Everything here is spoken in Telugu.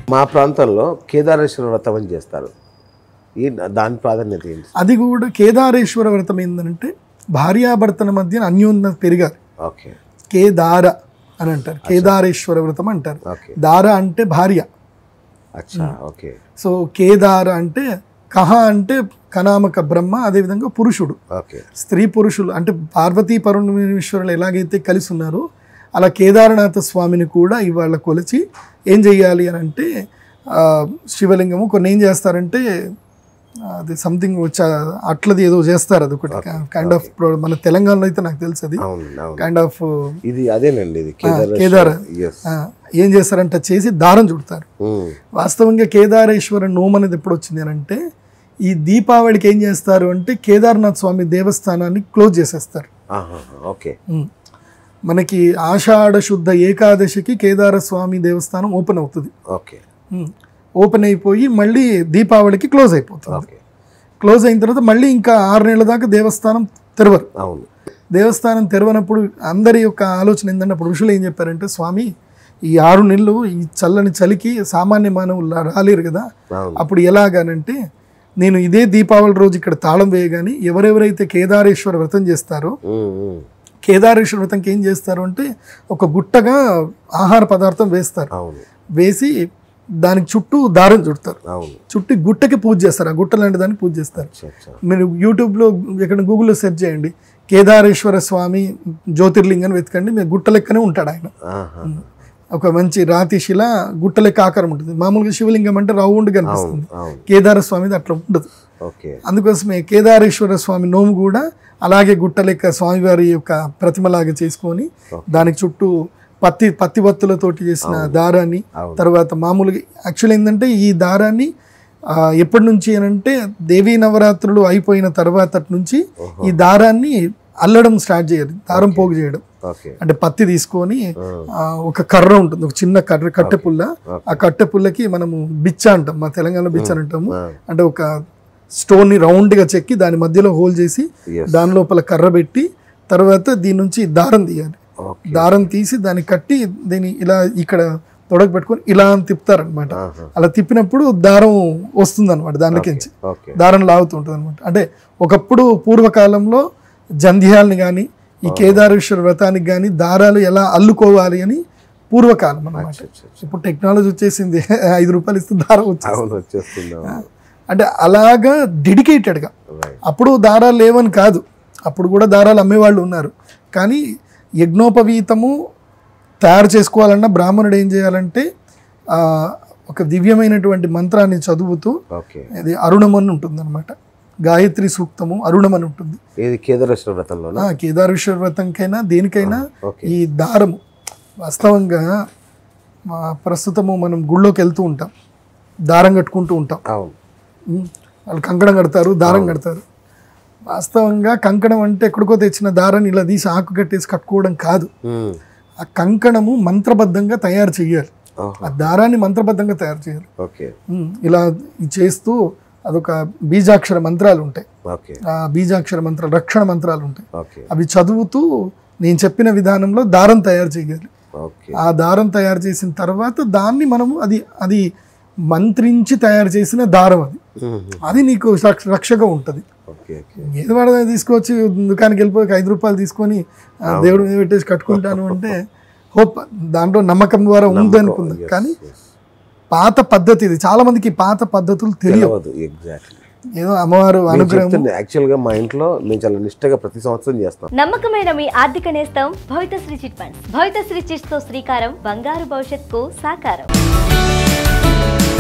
మా ప్రాంతంలో కేదారేశ్వర వ్రతం అని చేస్తారు ఈ దాని ప్రాధాన్యత ఏంటి అది కూడా కేదారేశ్వర వ్రతం ఏంటంటే భార్యాభర్తల మధ్య అన్యోన్యత పెరగాలి ఓకే కేదార అని అంటారు కేదారేశ్వర వ్రతం అంటారు ఓకే దార అంటే భార్య అచ్చా ఓకే సో కేదార అంటే కహ అంటే కనామక బ్రహ్మ అదేవిధంగా పురుషుడు ఓకే స్త్రీ పురుషులు అంటే పార్వతీ పరమేశ్వరులు ఎలాగైతే కలిసి ఉన్నారో అలా కేదారనాథ స్వామిని కూడా ఇవాళ కొలిచి ఏం చెయ్యాలి అని అంటే ఆ, శివలింగము కొన్ని ఏం చేస్తారంటే ఆ, అది సంథింగ్ వచ్చా అట్లది ఏదో చేస్తారు అది ఒకటి కైండ్ ఆఫ్ మన తెలంగాణలో అయితే నాకు తెలుసు అది అవును అవును కైండ్ ఆఫ్ ఇది అదేనండి ఇది కేదార. ఎస్ ఏం చేస్తారంటే చేసి దారం చుడతారు వాస్తవంగా కేదారేశ్వర నోమ్ అనేది ఎప్పుడు వచ్చింది అని అంటే ఈ దీపావళికి ఏం చేస్తారు అంటే కేదార్నాథ్ స్వామి దేవస్థానాన్ని క్లోజ్ చేసేస్తారు ఓకే ఉమ్. మనకి ఆషాఢ శుద్ధ ఏకాదశికి కేదార స్వామి దేవస్థానం ఓపెన్ అవుతుంది ఓకే ఉమ్. ఓపెన్ అయిపోయి మళ్ళీ దీపావళికి క్లోజ్ అయిపోతుంది ఓకే క్లోజ్ అయిన తర్వాత మళ్ళీ ఇంకా ఆరు నెలల దాకా దేవస్థానం తెరవరు అవును దేవస్థానం తెరవనప్పుడు అందరి యొక్క ఆలోచన ఏంటంటే అప్పుడు ఋషులు ఏం చెప్పారంటే స్వామి ఈ ఆరు నెలలు ఈ చల్లని చలికి సామాన్య మానవులు రా- రాలేరు కదా అవును అప్పుడు ఎలాగానంటే నేను ఇదే దీపావళి రోజు ఇక్కడ తాళం వేయగాని ఎవరెవరైతే కేదారేశ్వర వ్రతం చేస్తారో ఉమ్, ఉమ్. కేదారేశ్వర వ్రతంకి ఏం చేస్తారు అంటే ఒక గుట్టగా ఆహార పదార్థం వేస్తారు అవును వేసి దానికి చుట్టూ దారం చుడతారు అవును చుట్టి గుట్టకి పూజ చేస్తారు ఆ గుట్ట లాంటి దాన్ని పూజ చేస్తారు అచ్చా అచ్చా మీరు యూట్యూబ్లో ఎక్కడ గూగుల్లో సెర్చ్ చేయండి కేదారేశ్వర స్వామి జ్యోతిర్లింగం వెతకండి మీరు గుట్ట లెక్కనే ఉంటాడు ఆయన ఆహా. ఒక మంచి రాతి శిల గుట్ట లెక్క ఆకారం ఉంటుంది మామూలుగా శివలింగం అంటే రౌండ్ కనిపిస్తుంది అవును కేదార స్వామిది అట్లా ఉండదు ఓకే అందుకోసమే కేదారేశ్వర స్వామి నోము కూడా అలాగే గుట్ట లెక్క స్వామివారి యొక్క ప్రతిమలాగా చేసుకొని దానికి చుట్టూ పత్తి పత్తి వత్తులతోటి చేసిన దారాన్ని అవును. తర్వాత మామూలుగా యాక్చువల్ ఏంటంటే ఈ దారాన్ని ఆ, ఎప్పటి నుంచి అని అంటే దేవీ నవరాత్రులు అయిపోయిన తర్వాత నుంచి ఈ దారాన్ని అల్లడం స్టార్ట్ చేయాలి దారం పోగు చేయడం ఓకే అంటే పత్తి తీసుకొని ఆ, ఒక కర్ర ఉంటుంది ఒక చిన్న కర్ర కట్టె పుల్ల ఆ కట్టె పుల్లకి మనము బిచ్చ అంటాం మా తెలంగాణలో బిచ్చ అని అంటాము ఆ. అంటే ఒక స్టోన్ ని రౌండ్ గా చెక్కి దాని మధ్యలో హోల్ చేసి Yes. దాని లోపల కర్ర పెట్టి తర్వాత దీని నుంచి దారం తీయాలి ఓకే దారం తీసి దాన్ని కట్టి దీన్ని ఇలా ఇక్కడ తొడగ పెట్టుకొని ఇలా అని తిప్పుతారనమాట ఆహా. అలా తిప్పినప్పుడు దారం వస్తుంది అనమాట దానికించి ఓకే దారం లాగుతుంటుంది అనమాట అంటే ఒకప్పుడు పూర్వకాలంలో జంధ్యాలని కానీ ఈ కేదారేశ్వర వ్రతానికి కానీ దారాలు ఎలా అల్లుకోవాలి అని పూర్వకాలం అన్నమాట అచ్చా, అచ్చా. ఇప్పుడు టెక్నాలజీ వచ్చేసింది ఐదు రూపాయలు ఇస్తే దారం వచ్చేసింది అవును వచ్చేస్తుంది అవును. అంటే అలాగా డెడికేటెడ్గా రైట్ అప్పుడు దారాలు లేవని కాదు అప్పుడు కూడా దారాలు అమ్మేవాళ్ళు ఉన్నారు కానీ యజ్ఞోపవీతము తయారు చేసుకోవాలన్నా బ్రాహ్మణుడు ఏం చేయాలంటే ఆ, ఒక దివ్యమైనటువంటి మంత్రాన్ని చదువుతూ ఓకే ఇది అరుణమని ఉంటుంది అనమాట గాయత్రి సూక్తము అరుణమని ఉంటుంది ఏది కేదారేశ్వర వ్రతంలోనా ఆ, కేదారేశ్వర వ్రతంకైనా దేనికైనా ఓకే ఈ దారము వాస్తవంగా మా ప్రస్తుతము మనం గుళ్ళోకి వెళ్తూ ఉంటాం దారం కట్టుకుంటూ ఉంటాం అవును ఉమ్, వాళ్ళు కంకణం కడతారు దారం కడతారు వాస్తవంగా కంకణం అంటే ఎక్కడికో తెచ్చిన దారాన్ని ఇలా తీసి ఆకు కట్టేసి కట్టుకోవడం కాదు ఉమ్. ఆ కంకణము మంత్రబద్ధంగా తయారు చేయాలి ఓహో. ఆ దారాన్ని మంత్రబద్ధంగా తయారు చేయాలి ఓకే ఉమ్, ఇలా ఇది చేస్తూ అదొక బీజాక్షర మంత్రాలు ఉంటాయి ఓకే ఆ బీజాక్షర మంత్రాలు రక్షణ మంత్రాలు ఉంటాయి ఓకే అవి చదువుతూ నేను చెప్పిన విధానంలో దారం తయారు చేయాలి ఓకే ఆ దారం తయారు చేసిన తర్వాత దాన్ని మనము అది అది మంత్రించి తయారు చేసిన దారం అది ఉమ్. అది నీకు రక్ష- రక్షగా ఉంటుంది ఓకే ఓకే ఏది పడదా తీసుకొచ్చి దుకాణానికి వెళ్ళిపోయి ఒక ఐదు రూపాయలు తీసుకొని ఆ, దేవుడి మీద పెట్టేసి కట్టుకుంటాను అంటే హోప్ దాంట్లో నమ్మకం ద్వారా ఉంది అనుకుందాం Yes, కానీ yes. పాత పద్ధతి ఇది చాలా మందికి ఈ పాత పద్ధతులు తెలియవు తెలియదు ఎగ్జాక్ట్లీ ఏదో అమ్మవారు అనుగ్రహం యాక్చువల్ గా మా ఇంట్లో మేము చాలా నిష్టగా ప్రతి సంవత్సరం చేస్తాం నమ్మకమైన మీ ఆర్థిక నేస్తం Bhavithasri chit funds Bhavithasri chits తో శ్రీకారం బంగారు భవిష్యత్కు సాకారం